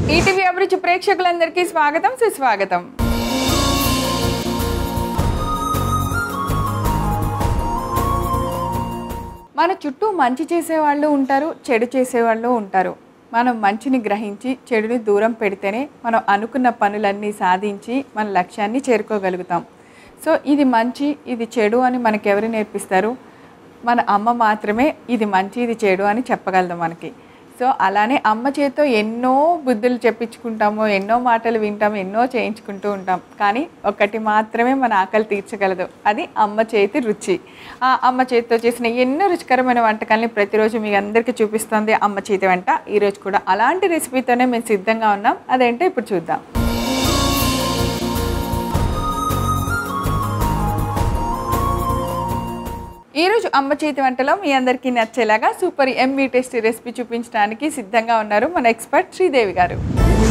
ETV అభిరుచి ప్రేక్షకులందరికీ స్వాగతం సుస్వాగతం మన చుట్టూ మంచి చేసేవాళ్ళు ఉంటారు చెడు చేసేవాళ్ళు ఉంటారు మనం మంచిని గ్రహించి చెడుని దూరం పెడితేనే మనం అనుకున్న పనులన్నీ సాధించి మన లక్ష్యాన్ని చేరుకోగలుగుతాం సో ఇది మంచి ఇది చెడు అని మనకెవరు నేర్పిస్తారు మన అమ్మ మాత్రమే ఇది మంచి ఇది చెడు అని చెప్పగలదు మనకి సో అలానే అమ్మ చేతో ఎన్నో బుద్ధులు చెప్పించుకుంటాము ఎన్నో మాటలు వింటాము ఎన్నో చేయించుకుంటూ ఉంటాం కానీ ఒకటి మాత్రమే మన ఆకలి తీర్చగలదు అది అమ్మ చేతి రుచి ఆ అమ్మ చేతితో చేసిన ఎన్నో రుచికరమైన వంటకాలని ప్రతిరోజు మీ అందరికీ చూపిస్తుంది అమ్మ చేతి వంట ఈరోజు కూడా అలాంటి రెసిపీతోనే మేము సిద్ధంగా ఉన్నాం అదేంటో ఇప్పుడు చూద్దాం ఈరోజు అమ్మ చేతి వంటలో మీ అందరికీ నచ్చేలాగా సూపర్ ఎంబీ టేస్టీ రెసిపీ చూపించడానికి సిద్ధంగా ఉన్నారు మన ఎక్స్పర్ట్ శ్రీదేవి గారు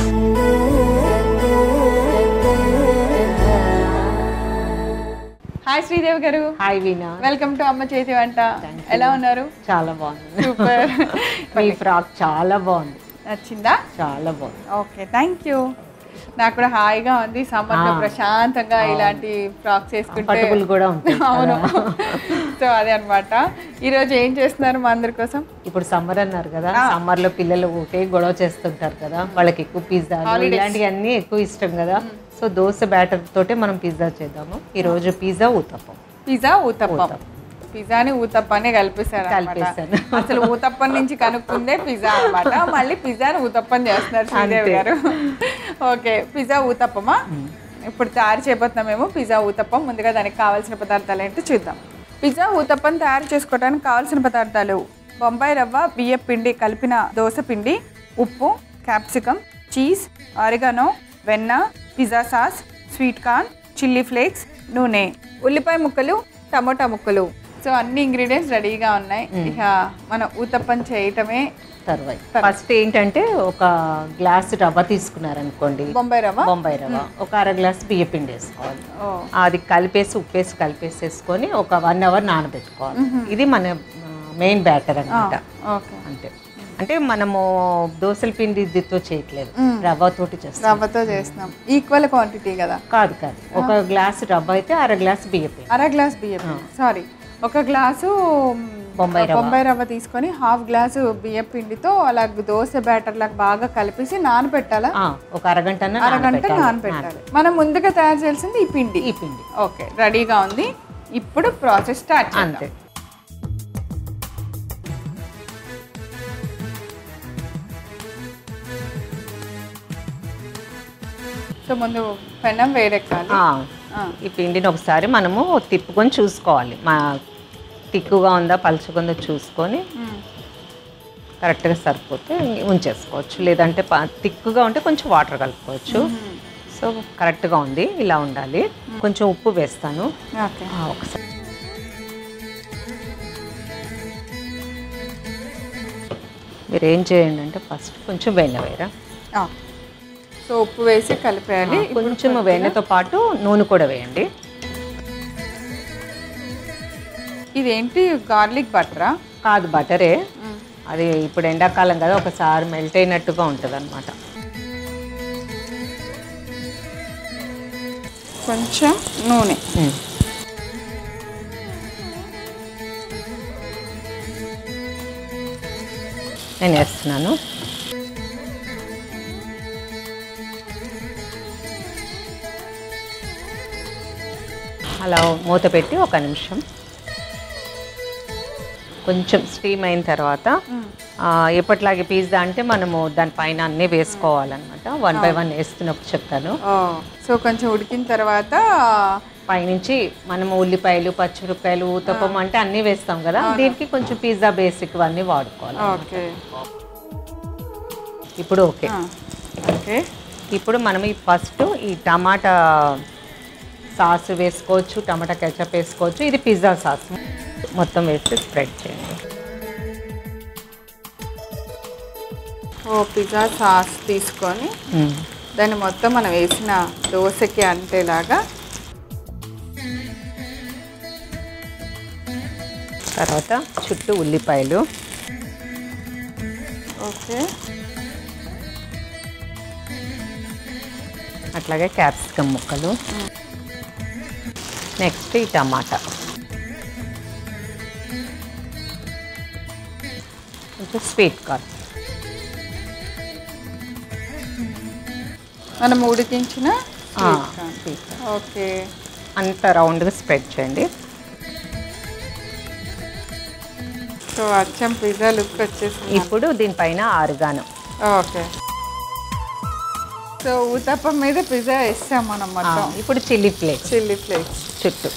హాయ్ శ్రీదేవి గారు హాయ్ వీణా వెల్కమ్ టు అమ్మ చేతి వంట ఎలా ఉన్నారు చాలా బాగుంది సూపర్ మీ ఫ్రాక్ చాలా బాగుంది నచ్చిందా చాలా బాగుంది ఓకే థ్యాంక్ యూ నాకు కూడా హాయిగా ఉంది సమ్మర్ లో ప్రశాంతంగా ఇలాంటి ఫ్రాక్స్ వేసుకుంటే కంఫర్టబుల్ కూడా ఉంటుంది అవును సో అదే అనమాట ఈరోజు ఏం చేస్తున్నారు మా అందరి కోసం ఇప్పుడు సమ్మర్ అన్నారు కదా సమ్మర్ లో పిల్లలు ఒకటే గొడవ చేస్తుంటారు కదా వాళ్ళకి ఎక్కువ పిజ్జా ఇలాంటివన్నీ ఎక్కువ ఇష్టం కదా సో దోశ బ్యాటర్ తోటే మనం పిజ్జా చేద్దాము ఈ రోజు పిజ్జా ఊతప్పం పిజ్జా ఊతప్పం పిజ్జాని ఊతప్పనే కలిపేశారు అన్నమాట. కలిపేశాను. అసలు ఊతప్పం నుంచి కనుక్కుందే పిజ్జా అన్నమాట మళ్ళీ పిజ్జాని ఊతప్పం చేస్తున్నారు శ్రీదేవి గారు ఓకే పిజ్జా ఊతప్పమా ఇప్పుడు తయారు చేయబోతున్నామేమో పిజ్జా ఊతప్పం ముందుగా దానికి కావాల్సిన పదార్థాలు ఏంటో చూద్దాం పిజ్జా ఊతప్పం తయారు చేసుకోవడానికి కావాల్సిన పదార్థాలు బొంబాయి రవ్వ బియ్య పిండి కలిపిన దోశ పిండి ఉప్పు క్యాప్సికమ్ చీజ్ ఆరిగానో వెన్న pizza sauce sweet corn chilli flakes నూనె ఉల్లిపాయ ముక్కలు టమోటా ముక్కలు సో అన్ని ఇంగ్రీడియంట్స్ రెడీగా ఉన్నాయి ఇక మన ఊతప్పం చేయటమే తర్వాత ఫస్ట్ ఏంటంటే ఒక గ్లాస్ రవ్వ తీసుకున్నారనుకోండి బొంబాయి రవ్వ బొంబాయి రవ్వ ఒక అర గ్లాస్ బియ్య పిండి వేసుకోవాలి ఓ అది కలిపేసి ఉప్పేసి కలిపేసేసుకొని ఒక వన్ అవర్ నానబెట్టుకోవాలి ఇది మన మెయిన్ బ్యాటర్ అన్నమాట ఓకే అంతే అంటే మనము దోశల పిండితో చేయట్లేదు రవ్వతోటి చేస్తాం రవ్వతో చేస్తున్నాం ఈక్వల్ క్వాంటిటీ కదా కాదు కాదు ఒక గ్లాస్ రవ్వ అయితే అర గ్లాస్ బియ్య పిండి అర గ్లాస్ బియ్యం సారీ ఒక గ్లాసు బొంబాయి రవ్వ. బొంబాయి రవ్వ తీసుకొని హాఫ్ గ్లాసు బియ్యం పిండితో అలా దోశ బ్యాటర్ లాగా బాగా కలిపేసి నానబెట్టాలా ఆ, ఒక అరగంట అరగంట నానబెట్టాలి మనం ముందుగా తయారు చేయాల్సింది ఈ పిండి ఈ పిండి ఓకే రెడీగా ఉంది ఇప్పుడు ప్రాసెస్ స్టార్ట్ చేద్దాం అంతే సో ముందు పెనం వేడెక్కాలి ఆ, ఆ. ఈ పిండిని ఒకసారి మనము తిప్పుకొని చూసుకోవాలి మా తిక్కుగా ఉందా పలుచగా ఉందా చూసుకొని మ్మ్. కరెక్ట్గా సరిపోతే ఉంచేసుకోవచ్చు లేదంటే ప- తిక్కుగా ఉంటే కొంచెం వాటర్ కలుపుకోవచ్చు సో కరెక్ట్గా ఉంది ఇలా ఉండాలి కొంచెం ఉప్పు వేస్తాను ఓకే ఆ, ఒకసారి మీరు ఏం చేయండి అంటే ఫస్ట్ కొంచెం వెన్న వేరా ఆ. సో ఉప్పు వేసి కలిపేయాలి కొంచెం వెన్నతో పాటు నూనె కూడా వేయండి ఇదేంటి గార్లిక్ బటరా కాదు బటరే అది ఇప్పుడు ఎండాకాలం కదా ఒకసారి మెల్ట్ అయినట్టుగా ఉంటుంది అనమాట కొంచెం నూనె నేను వేస్తున్నాను అలా మూత పెట్టి ఒక నిమిషం కొంచెం స్టీమ్ అయిన తర్వాత ఆ, ఎప్పటిలాగే పిజ్జా అంటే మనము దానిపైన అన్నీ వేసుకోవాలన్నమాట వన్ బై వన్ వేస్తున్నప్పుడు చెప్తాను ఓ సో కొంచెం ఉడికిన తర్వాత పైనుంచి మనము ఉల్లిపాయలు పచ్చిమిరపకాయలు ఊతప్పం అంటే అన్నీ వేస్తాం కదా దీనికి కొంచెం పిజ్జా బేసిక్ అన్నీ వాడుకోవాలి ఓకే ఇప్పుడు ఓకే ఆ. ఓకే ఇప్పుడు మనం ఈ ఫస్ట్ ఈ టమాటా సాస్ వేసుకోవచ్చు టమాటా కెచప్ వేసుకోవచ్చు ఇది పిజ్జా సాస్ మొత్తం వేసి స్ప్రెడ్ చేయండి ఓ పిజ్జా సాస్ తీసుకొని మ్మ్. దాన్ని మొత్తం మనం వేసిన దోశకి అంటేలాగా తర్వాత చుట్టూ ఉల్లిపాయలు ఓకే అట్లాగే క్యాప్సికమ్ ముక్కలు నెక్స్ట్ ఈ టమాటా కొంచెం స్వీట్ కార్న్ మనం ఉడికించిన sweet corn. Sweet corn okay అంత రౌండ్గా స్ప్రెడ్ చేయండి సో అచ్చం పిజ్జా లుక్ వచ్చేసింది ఇప్పుడు దీనిపైన ఆరుగాను ఓకే సో ఊతప్పం మీద పిజ్జా వేస్తాం మనం మొత్తం ఇప్పుడు చిల్లీ ఫ్లేక్స్ చిల్లీ ఫ్లేక్స్ చుట్టూ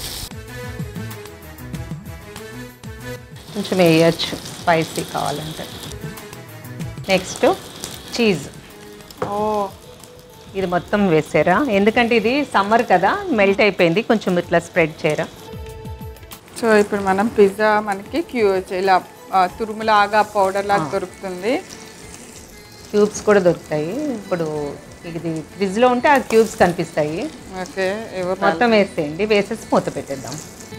కొంచెం వేయచ్చు స్పైసీ కావాలంటే నెక్స్ట్ చీజ్ ఓ ఇది మొత్తం వేసారా ఎందుకంటే ఇది సమ్మర్ కదా మెల్ట్ అయిపోయింది కొంచెం ఇట్లా స్ప్రెడ్ చేయరా సో ఇప్పుడు మనం పిజ్జా మనకి క్యూ ఇలా ఆ, తురుములాగా పౌడర్ లాగా దొరుకుతుంది క్యూబ్స్ కూడా దొరుకుతాయి ఇప్పుడు ఇది ఫ్రిడ్జ్లో ఉంటే ఆ క్యూబ్స్ కనిపిస్తాయి ఓకే ఎవరు మొత్తం వేసేయండి వేసేసి మూత పెట్టేద్దాం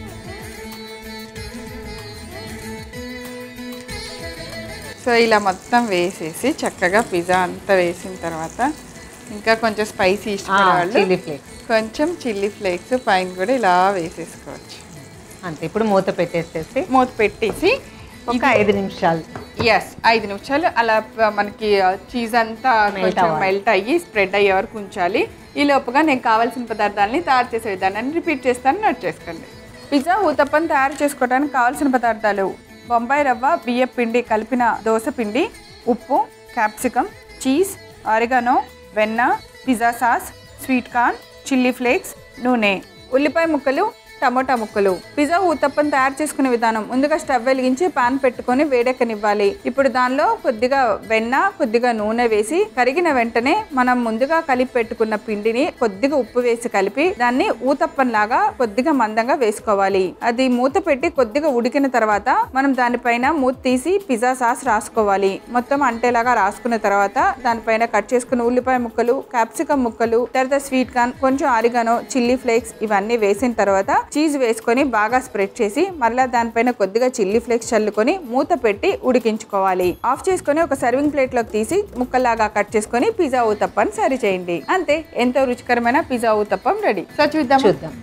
సో ఇలా మొత్తం వేసేసి చక్కగా పిజ్జా అంతా వేసిన తర్వాత ఇంకా కొంచెం స్పైసీ ఇష్టపడే వాళ్ళు చిల్లీ ఫ్లేక్స్ కొంచెం చిల్లీ ఫ్లేక్స్ పైన కూడా ఇలా వేసేసుకోవచ్చు అంతే ఇప్పుడు మూత పెట్టేసేసి మూత పెట్టేసి ఒక ఐదు నిమిషాలు ఎస్ ఐదు నిమిషాలు అలా ప- మనకి చీజ్ అంతా Melt కొంచెం అవ్వాలి. మెల్ట్ అయ్యి స్ప్రెడ్ అయ్యే వరకు ఉంచాలి ఈ లోపుగా నేను కావాల్సిన పదార్థాలని తయారు చేసే విధానాన్ని రిపీట్ చేస్తాను నోట్ చేసుకోండి పిజ్జా ఊతప్పని తయారు చేసుకోవడానికి కావాల్సిన పదార్థాలు బొంబాయి రవ్వ బియ్య పిండి కలిపిన దోస పిండి ఉప్పు క్యాప్సికమ్ చీజ్ ఆరిగానో వెన్న pizza sauce sweet corn chilli flakes నూనె ఉల్లిపాయ ముక్కలు టమోటా ముక్కలు పిజ్జా ఊతప్పం తయారు చేసుకునే విధానం ముందుగా స్టవ్ వెలిగించి పాన్ పెట్టుకొని వేడెక్కనివ్వాలి ఇప్పుడు దానిలో కొద్దిగా వెన్న కొద్దిగా నూనె వేసి కరిగిన వెంటనే మనం ముందుగా కలిపి పెట్టుకున్న పిండిని కొద్దిగా ఉప్పు వేసి కలిపి దాన్ని ఊతప్పం లాగా కొద్దిగా మందంగా వేసుకోవాలి అది మూత పెట్టి కొద్దిగా ఉడికిన తర్వాత మనం దానిపైన మూత తీసి పిజ్జా సాస్ రాసుకోవాలి మొత్తం అంటేలాగా రాసుకున్న తర్వాత దానిపైన కట్ చేసుకున్న ఉల్లిపాయ ముక్కలు క్యాప్సికమ్ ముక్కలు తర్వాత స్వీట్ కార్న్ కొంచెం ఆరిగానో చిల్లీ ఫ్లేక్స్ ఇవన్నీ వేసిన తర్వాత చీజ్ వేసుకొని బాగా స్ప్రెడ్ చేసి మళ్ళీ దానిపైన కొద్దిగా చిల్లీ ఫ్లేక్స్ చల్లుకొని మూత పెట్టి ఉడికించుకోవాలి ఆఫ్ చేసుకొని ఒక సర్వింగ్ ప్లేట్ లోకి తీసి ముక్కలాగా కట్ చేసుకొని పిజ్జా ఊతప్పని సరి చేయండి అంతే ఎంతో రుచికరమైన పిజ్జా ఊతప్పం రెడీ సో చూద్దాం చూద్దాం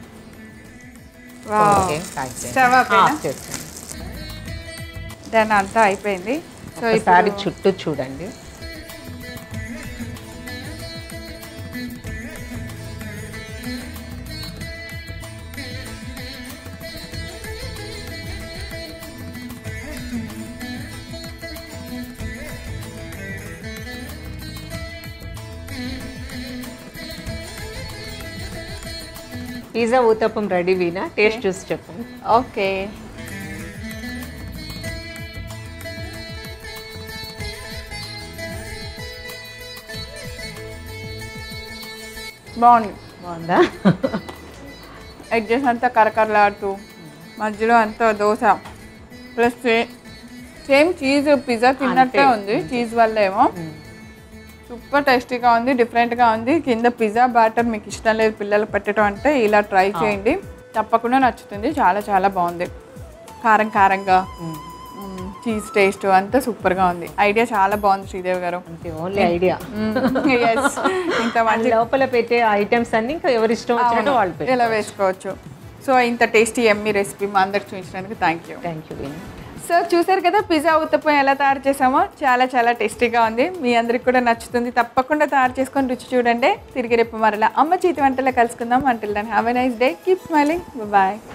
ఓకే కాల్ చేయండి. స్టవ్ ఆపేనా? ఆఫ్ చేసేయండి. దాని అంతా అయిపోయింది సో ఒకసారి ఇప్పుడు చుట్టూ చూడండి pizza uttapam ready Veena taste చూసి చెప్పండి ఓకే బాగుంది బాగుందా ఎడ్జెస్ అంతా కరకరలాడుతూ మధ్యలో అంతా dosa plus same cheese pizza తిన్నట్టే ఉంది చీజ్ వల్ల ఏమో సూపర్ టేస్టీగా ఉంది డిఫరెంట్గా ఉంది కింద పిజ్జా బ్యాటర్ మీకు ఇష్టం లేదు పిల్లలు పెట్టడం అంటే ఇలా ట్రై చేయండి తప్పకుండా నచ్చుతుంది చాలా చాలా బాగుంది కారం కారంగా చీజ్ టేస్ట్ అంతా సూపర్గా ఉంది ఐడియా చాలా బాగుంది శ్రీదేవి గారు అంతే ఓన్లీ ఐడియా Yes. ఇంత మంచి లోపల పెట్టే ఐటమ్స్ అన్ని ఇంకా ఎవరి ఇష్టం వచ్చినట్టు వాళ్ళు పెట్టు ఇలా వేసుకోవచ్చు సో ఇంత టేస్టీ ఎమ్మీ రెసిపీ మా అందరికి చూపించినందుకు thank you thank you Veena so చూసారు కదా పిజ్జా ఉత్తప్పం ఎలా తయారు చేసామో చాలా చాలా టేస్టీగా ఉంది మీ అందరికి కూడా నచ్చుతుంది తప్పకుండా తయారు చేసుకొని రుచి చూడండి తిరిగి రేపు మరలా అమ్మ చేతి వంటలో కలుసుకుందాం until then have a nice day keep smiling bye